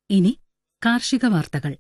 ഇനി കാർഷിക വാർത്തകൾ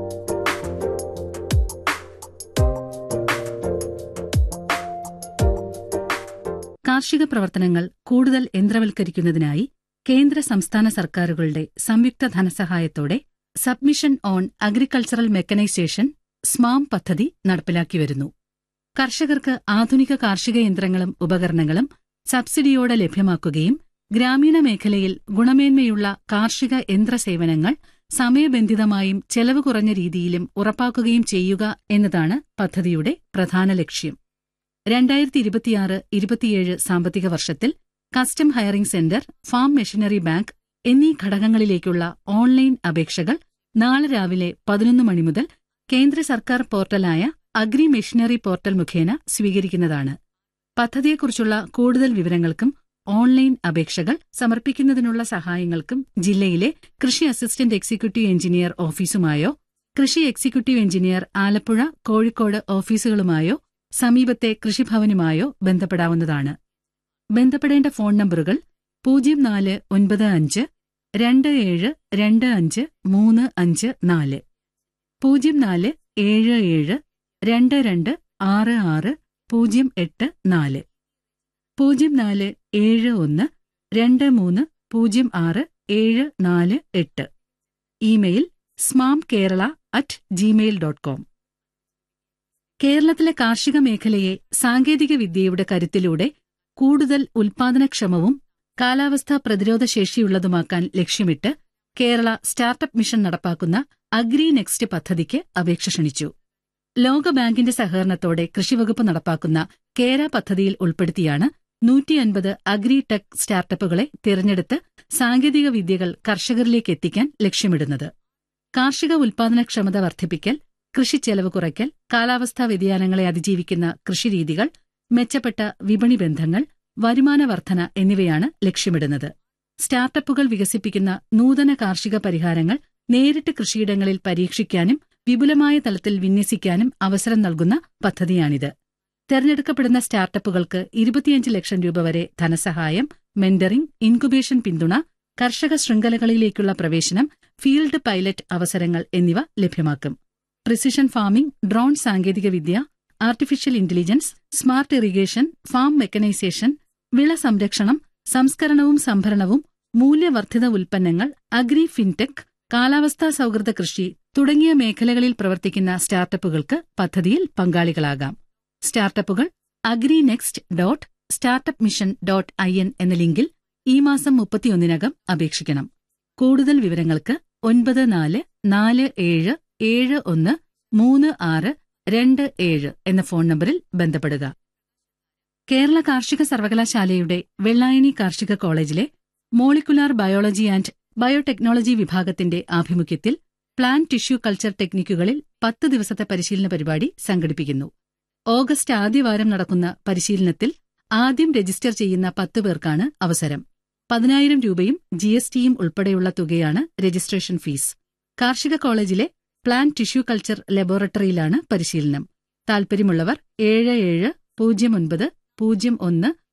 കാർഷിക പ്രവർത്തനങ്ങൾ കൂടുതൽ യന്ത്രവൽക്കരിക്കുന്നതിനായി കേന്ദ്ര സംസ്ഥാന സർക്കാരുകളുടെ സംയുക്ത ധനസഹായത്തോടെ submission on agricultural mechanization SMAM പദ്ധതി നടപ്പിലാക്കി വരുന്നു കർഷകർക്ക് ആധുനിക കാർഷിക യന്ത്രങ്ങളും ഉപകരണങ്ങളും സബ്സിഡിയോടെ ലഭ്യമാക്കുകയും ഗ്രാമീണ മേഖലയിൽ ഗുണമേന്മയുള്ള കാർഷിക യന്ത്ര സേവനങ്ങൾ സമയബന്ധിതമായും ചെലവ് കുറഞ്ഞ രീതിയിലും ഉറപ്പാക്കുകയും ചെയ്യുക എന്നതാണ് പദ്ധതിയുടെ പ്രധാന ലക്ഷ്യം രണ്ടായിരത്തി ഇരുപത്തിയാറ് ഇരുപത്തിയേഴ് സാമ്പത്തിക വർഷത്തിൽ custom hiring centre farm machinery bank എന്നീ ഘടകങ്ങളിലേക്കുള്ള ഓൺലൈൻ അപേക്ഷകൾ നാളെ രാവിലെ പതിനൊന്ന് മണി മുതൽ കേന്ദ്ര സർക്കാർ പോർട്ടലായ അഗ്രി മെഷീനറി പോർട്ടൽ മുഖേന സ്വീകരിക്കുന്നതാണ് പദ്ധതിയെക്കുറിച്ചുള്ള കൂടുതൽ വിവരങ്ങൾക്കും ഓൺലൈൻ അപേക്ഷകൾ സമർപ്പിക്കുന്നതിനുള്ള സഹായങ്ങൾക്കും ജില്ലയിലെ കൃഷി അസിസ്റ്റന്റ് എക്സിക്യൂട്ടീവ് എഞ്ചിനീയർ ഓഫീസുമായോ കൃഷി എക്സിക്യൂട്ടീവ് എഞ്ചിനീയർ ആലപ്പുഴ കോഴിക്കോട് ഓഫീസുകളുമായോ സമീപത്തെ കൃഷിഭവനുമായോ ബന്ധപ്പെടാവുന്നതാണ് ബന്ധപ്പെടേണ്ട ഫോൺ നമ്പറുകൾ പൂജ്യം നാല് ഒൻപത് അഞ്ച് രണ്ട് ഏഴ് രണ്ട് അഞ്ച് മൂന്ന് അഞ്ച് നാല് പൂജ്യം നാല് ഏഴ് ഏഴ് രണ്ട് രണ്ട് ആറ് ആറ് പൂജ്യം എട്ട് നാല് പൂജ്യം നാല് ഏഴ് ഒന്ന് രണ്ട് മൂന്ന് പൂജ്യം ആറ് ഏഴ് നാല് എട്ട് email SMAM Kerala at Gmail dot com കേരളത്തിലെ കാർഷിക മേഖലയെ സാങ്കേതിക വിദ്യയുടെ കരുത്തിലൂടെ കൂടുതൽ ഉൽപാദനക്ഷമവും കാലാവസ്ഥാ പ്രതിരോധ ശേഷിയുള്ളതുമാക്കാൻ ലക്ഷ്യമിട്ട് കേരള സ്റ്റാർട്ടപ്പ് മിഷൻ നടപ്പാക്കുന്ന അഗ്രി നെക്സ്റ്റ് പദ്ധതിക്ക് അപേക്ഷ ക്ഷണിച്ചു ലോകബാങ്കിന്റെ സഹകരണത്തോടെ കൃഷിവകുപ്പ് നടപ്പാക്കുന്ന കേര പദ്ധതിയിൽ ഉൾപ്പെടുത്തിയാണ് നൂറ്റിയൻപത് അഗ്രി ടെക് സ്റ്റാർട്ടപ്പുകളെ തിരഞ്ഞെടുത്ത് സാങ്കേതിക വിദ്യകൾ കർഷകരിലേക്ക് എത്തിക്കാൻ ലക്ഷ്യമിടുന്നത് കാർഷിക ഉൽപാദനക്ഷമത വർദ്ധിപ്പിക്കൽ കൃഷിച്ചെലവ് കുറയ്ക്കൽ കാലാവസ്ഥാ വ്യതിയാനങ്ങളെ അതിജീവിക്കുന്ന കൃഷിരീതികൾ മെച്ചപ്പെട്ട വിപണി ബന്ധങ്ങൾ വരുമാന വർധന എന്നിവയാണ് ലക്ഷ്യമിടുന്നത് സ്റ്റാർട്ടപ്പുകൾ വികസിപ്പിക്കുന്ന നൂതന കാർഷിക പരിഹാരങ്ങൾ നേരിട്ട് കൃഷിയിടങ്ങളിൽ പരീക്ഷിക്കാനും വിപുലമായ തലത്തിൽ വിന്യസിക്കാനും അവസരം നൽകുന്ന പദ്ധതിയാണിത് തെരഞ്ഞെടുക്കപ്പെടുന്ന സ്റ്റാർട്ടപ്പുകൾക്ക് ഇരുപത്തിയഞ്ച് ലക്ഷം രൂപ വരെ ധനസഹായം മെന്ററിംഗ് ഇൻകുബേഷൻ പിന്തുണ കർഷക ശൃംഖലകളിലേക്കുള്ള പ്രവേശനം ഫീൽഡ് പൈലറ്റ് അവസരങ്ങൾ എന്നിവ ലഭ്യമാക്കും പ്രിസിഷൻ ഫാമിംഗ് ഡ്രോൺ സാങ്കേതികവിദ്യ artificial intelligence smart irrigation farm mechanization വിള സംരക്ഷണം സംസ്കരണവും സംഭരണവും മൂല്യവർദ്ധിത ഉൽപ്പന്നങ്ങൾ അഗ്രി ഫിൻടെക് കാലാവസ്ഥാ സൗഹൃദ കൃഷി തുടങ്ങിയ മേഖലകളിൽ പ്രവർത്തിക്കുന്ന സ്റ്റാർട്ടപ്പുകൾക്ക് പദ്ധതിയിൽ പങ്കാളികളാകാം സ്റ്റാർട്ടപ്പുകൾ agri next dot startup mission dot I N എന്ന ലിങ്കിൽ ഈ മാസം മുപ്പത്തിയൊന്നിനകം അപേക്ഷിക്കണം കൂടുതൽ വിവരങ്ങൾക്ക് ഒൻപത് നാല് നാല് ഏഴ് ഏഴ് ഒന്ന് മൂന്ന് ആറ് രണ്ട് ഏഴ് എന്ന ഫോൺ നമ്പറിൽ ബന്ധപ്പെടുക കേരള കാർഷിക സർവകലാശാലയുടെ വെള്ളായണി കാർഷിക കോളേജിലെ മോളിക്കുലാർ ബയോളജി ആൻഡ് ബയോടെക്നോളജി വിഭാഗത്തിന്റെ ആഭിമുഖ്യത്തിൽ പ്ലാന്റ് ടിഷ്യൂ കൾച്ചർ ടെക്നിക്കുകളിൽ പത്ത് ദിവസത്തെ പരിശീലന പരിപാടി സംഘടിപ്പിക്കുന്നു ഓഗസ്റ്റ് ആദ്യവാരം നടക്കുന്ന പരിശീലനത്തിൽ ആദ്യം രജിസ്റ്റർ ചെയ്യുന്ന പത്ത് പേർക്കാണ് അവസരം പതിനായിരം രൂപയും ജി എസ് ടിയും ഉൾപ്പെടെയുള്ള തുകയാണ് രജിസ്ട്രേഷൻ ഫീസ് കാർഷിക കോളേജിലെ പ്ലാന്റ് ടിഷ്യൂ കൾച്ചർ ലബോറട്ടറിയിലാണ് പരിശീലനം താൽപര്യമുള്ളവർ ഏഴ് ഏഴ് പൂജ്യം ഒൻപത് പൂജ്യം ഒന്ന്